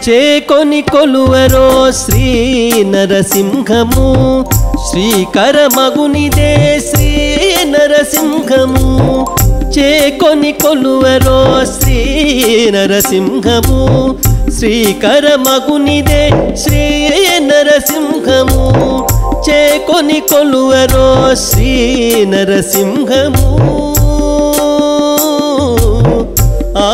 చేకొని కొలువరో శ్రీ నరసింహము శ్రీకరమగునిదే శ్రీ నరసింహము చేకొని కొలువరో శ్రీ నరసింహము శ్రీకరమగునిదే శ్రీ నరసింహము చేకొని కొలువరో శ్రీ నరసింహము ఆ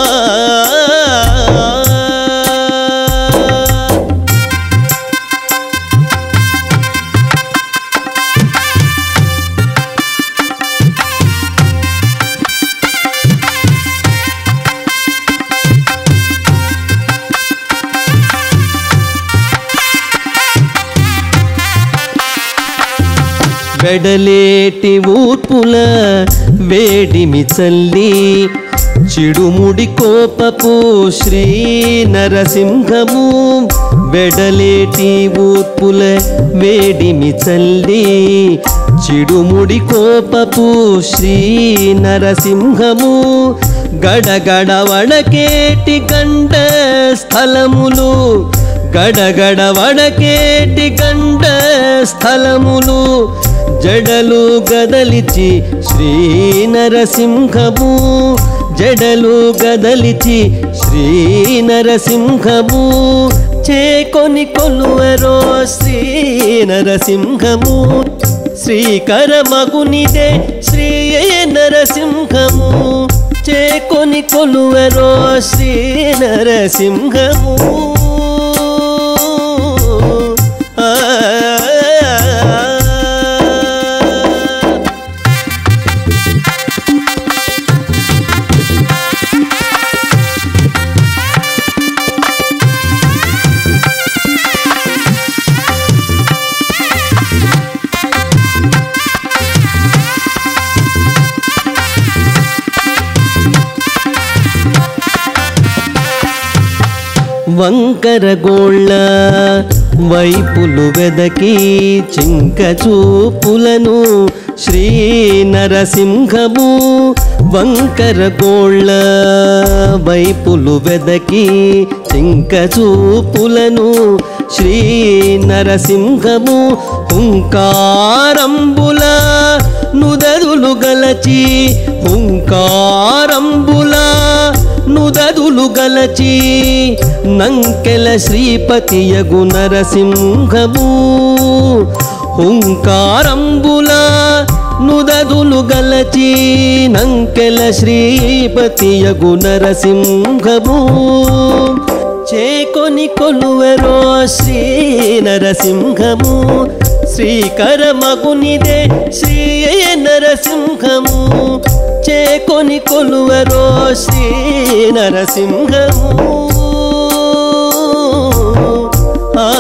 వెడలేటి ఊర్పుల వేడిమి చల్లి చిడుముడి కోపపు శ్రీ నరసింహము వెడలేటి ఊర్పుల వేడిమి చల్లి చిడుముడి కోపపు శ్రీ నరసింహము గడగడ వడకేటి గండ స్థలములు గడగడ వడకేటి గండ స్థలములు జడలు గదలిచి శ్రీ నరసింహము జడలు గదలిచి శ్రీ నరసింహము చేకొని కొలువరో శ్రీ నరసింహము శ్రీకరమగునిదే శ్రీ నరసింహము చేకొని కొలువరో శ్రీ నరసింహము ఆ వంకర గోళ్ళ వైపులు వెదకి చింక చూపులను శ్రీ నరసింహము వంకర గోళ్ళ వైపులు వెదకి చింక చూపులను శ్రీ నరసింహము హుంకారంబుల నుదరులు గలచి హుంకారంబుల నుదరులు గలచి నంకెల శ్రీపతియగు నరసింహము హుంకారంబుల నుదదులు గలచి నంకెల శ్రీపతియగు నరసింహము చేకొని కొలువరో శ్రీ నరసింహము శ్రీకరమగునిదే శ్రీ నరసింహము చేకొని కొలువరో శ్రీ నరసింహము ఆ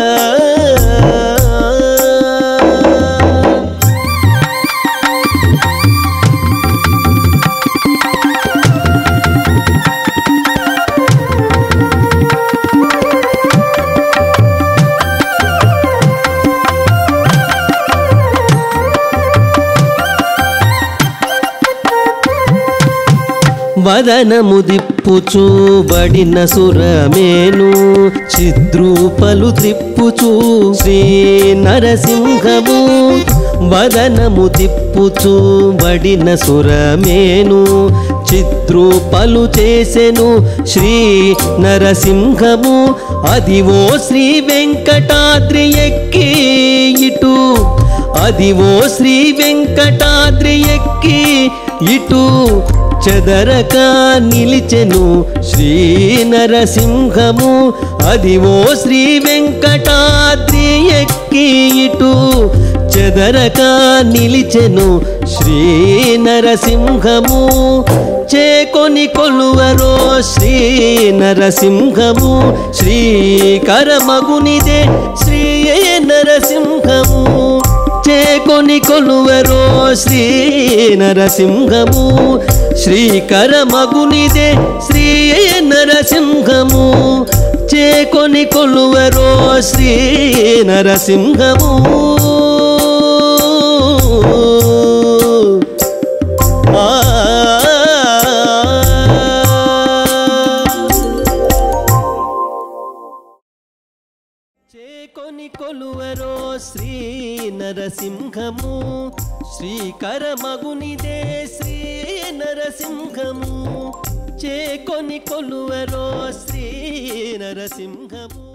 వదనము దిప్పుచూ బడిన సురమేను చిద్రూపలు త్రిప్పుచూ శ్రీ నరసింహము వదనము దిప్పుచూ బడిన సురమేను చిద్రూపలు చేసెను శ్రీ నరసింహము అదివో శ్రీ వెంకటాద్రి ఎక్కి ఇటు అదివో శ్రీ వెంకటాద్రి ఎక్కి ఇటు చెదరక నిలిచెను శ్రీ నరసింహము అదివో శ్రీ వెంకటాద్రి ఎక్కి ఇటు చెదరక నిలిచెను శ్రీ నరసింహము చేకొని కొలువరో శ్రీ నరసింహము శ్రీకరమగునిదే శ్రీ నరసింహము చేకొని కొలువరో శ్రీ నరసింహము శ్రీకరమగునిదే శ్రీ నరసింహము చేకొని కొలువరో శ్రీ నరసింహము ఆ చేకొని కొలువరో శ్రీ నరసింహము శ్రీకరమగునిదే శ్రీ నరసింహము చేకొని కొలువరో శ్రీ నరసింహము